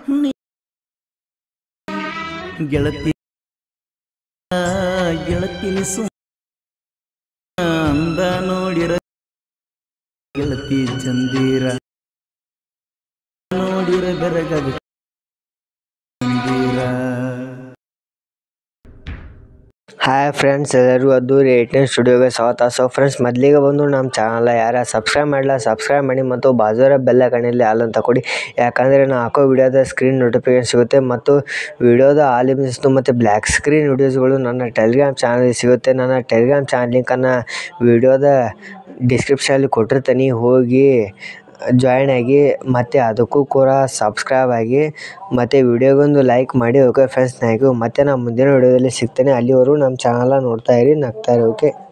ಗೆಳತಿ ಗೆಳತಿನಿ ಸು ಅಂದ ನೋಡಿರ ಗೆಳತಿ ಚಂದೀರ ನೋಡಿರ ಬೆರಗಾಗ ಚಂದೀರ ಹಾಯ್ ಫ್ರೆಂಡ್ಸ್ ಎಲ್ಲರಿಗೂ ಅದ್ದೂರಿ ಏಯ್ಟೀನ್ ಸ್ಟುಡಿಯೋಗೆ ಸ್ವಾಗತ ಸೊ ಫ್ರೆಂಡ್ಸ್ ಮೊದಲಿಗೆ ಬಂದು ನಮ್ಮ ಚಾನಲ್ ಯಾರ ಸಬ್ಸ್ಕ್ರೈಬ್ ಮಾಡಲ್ಲ ಸಬ್ಸ್ಕ್ರೈಬ್ ಮಾಡಿ ಮತ್ತು ಬಾಜುರ ಬೆಲ್ಲ ಕಣ್ಣಲ್ಲಿ ಹಾಲ್ ಅಂತ ಕೊಡಿ ಯಾಕಂದರೆ ನಾನು ಹಾಕೋ ವಿಡಿಯೋದ ಸ್ಕ್ರೀನ್ ನೋಟಿಫಿಕೇಶನ್ ಸಿಗುತ್ತೆ ಮತ್ತು ವಿಡಿಯೋದ ಆಲ್ ಇಮೇಜಸ್ದು ಮತ್ತು ಬ್ಲ್ಯಾಕ್ ಸ್ಕ್ರೀನ್ ವಿಡಿಯೋಸ್ಗಳು ನನ್ನ ಟೆಲಿಗ್ರಾಮ್ ಚಾನಲ್ ಸಿಗುತ್ತೆ ನನ್ನ ಟೆಲಿಗ್ರಾಮ್ ಚಾನಲ್ ಲಿಂಕನ್ನು ವಿಡಿಯೋದ ಡಿಸ್ಕ್ರಿಪ್ಷನಲ್ಲಿ ಕೊಟ್ಟಿರ್ತೀನಿ ಹೋಗಿ ಜಾಯ್ನ್ ಆಗಿ ಮತ್ತು ಅದಕ್ಕೂ ಕೂಡ ಸಬ್ಸ್ಕ್ರೈಬ್ ಆಗಿ ಮತ್ತು ವಿಡಿಯೋಗೊಂದು ಲೈಕ್ ಮಾಡಿ ಓಕೆ ಫ್ರೆಂಡ್ಸ್ ಥ್ಯಾಂಕ್ ಯು ಮತ್ತು ನಾನು ಮುಂದಿನ ವಿಡಿಯೋದಲ್ಲಿ ಸಿಗ್ತೇನೆ ಅಲ್ಲಿವರೆಗೂ ನಮ್ಮ ಚಾನಲ ನೋಡ್ತಾ ಇರಿ ನಗ್ತಾ ಇರಿ ಓಕೆ